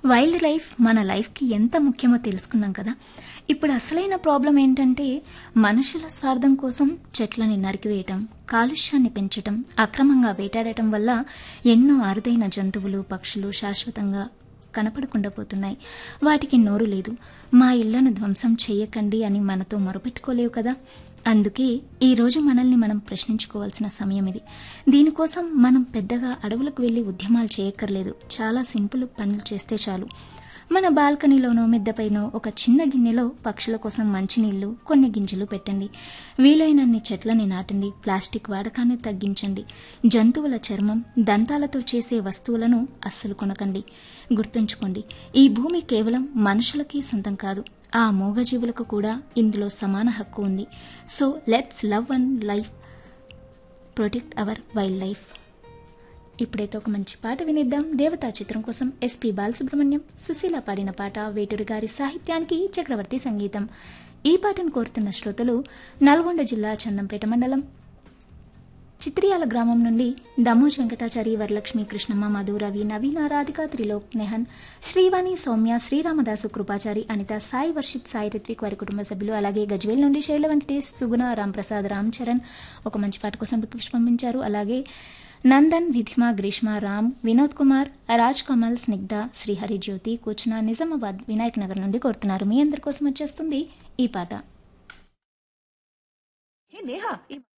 wild life మన లైఫ్కి ఎంత ముఖ్యమో తెలుసుకున్నాం కదా ఇప్పుడు అసలైన ప్రాబ్లం ఏంటంటే మనుషుల స్వార్థం కోసం చెట్లని నరికివేయటం కాలుష్యాన్ని పెంచటం అక్రమంగా వేటాడటం వల్ల ఎన్నో అరుదైన జంతువులు పక్షులు శాశ్వతంగా కనపడకుండా పోతున్నాయి వాటికి నోరు లేదు మా ఇళ్లను ధ్వంసం చేయకండి అని మనతో మొరపెట్టుకోలేవు కదా అందుకే ఈ రోజు మనల్ని మనం ప్రశ్నించుకోవాల్సిన సమయం ఇది దీనికోసం మనం పెద్దగా అడవులకు వెళ్ళి ఉద్యమాలు చేయక్కర్లేదు చాలా సింపుల్ పనులు చేస్తే చాలు మన బాల్కనీలోనో మిద్దపైనో ఒక చిన్న గిన్నెలో పక్షుల కోసం మంచినీళ్లు కొన్ని గింజలు పెట్టండి వీలైనన్ని చెట్లని నాటండి ప్లాస్టిక్ వాడకాన్ని తగ్గించండి జంతువుల చర్మం దంతాలతో చేసే వస్తువులను అస్సలు కొనకండి గుర్తుంచుకోండి ఈ భూమి కేవలం మనుషులకే సొంతం కాదు ఆ మూగజీవులకు కూడా ఇందులో సమాన హక్కు ఉంది so let's love and life protect our wild life ఇప్పుడైతే ఒక మంచి పాట వినిద్దాం దేవతా చిత్రం కోసం ఎస్పి బాలసుబ్రహ్మణ్యం సుశీల పాడిన పాట వేటూరి గారి సాహిత్యానికి చక్రవర్తి సంగీతం ఈ పాటను కోరుతున్న శ్రోతలు నల్గొండ జిల్లా చందంపేట మండలం చిత్రియాల గ్రామం నుండి దమోజ్ వెంకటాచారి వరలక్ష్మి కృష్ణమ్మ మధు రవి నవీన రాధిక త్రిలోక్ నెహన్ శ్రీవాణి సౌమ్య శ్రీరామదాసు కృపాచారి అనిత సాయి వర్షిత్ సాయి రిత్విక్ వారి కుటుంబ సభ్యులు అలాగే గజ్వేల్ నుండి శైల వెంకటేష్ సుగుణ రాంప్రసాద్ రామ్ చరణ్ ఒక మంచి పాట కోసం రిక్వెస్ట్ పంపించారు అలాగే నందన్ రిధిమా గ్రీష్మ రామ్ వినోద్ కుమార్ రాజ్ కమల్ స్నిగ్ధ శ్రీహరి జ్యోతి కూర్చున్న నిజామాబాద్ వినాయక్ నగర్ నుండి కోరుతున్నారు మీ అందరి కోసం వచ్చేస్తుంది ఈ పాట హే నేహా ఈ